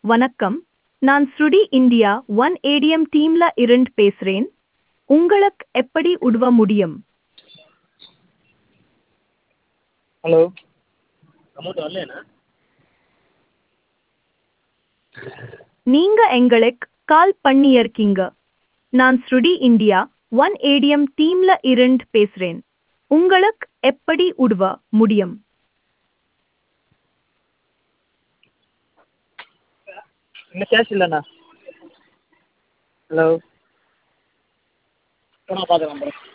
வணக்கம் நான் ஸ்ருடி இந்தியா ஒன் ஏடிஎம் டீம்ல இருந்து பேசுறேன் உங்களுக்கு எப்படி உதவ முடியும் ஹலோ அமௌண்ட் வரலையாண்ணா நீங்க எங்களுக்கு கால் பண்ணியிருக்கீங்க நான் ஸ்ருடி இந்தியா ஒன் ஏடிஎம் டீம்ல இருந்து பேசுறேன் உங்களுக்கு எப்படி உதவ முடியும் இன்னும் கேஷ் இல்லைண்ணா ஹலோ நான் பார்க்குறேன்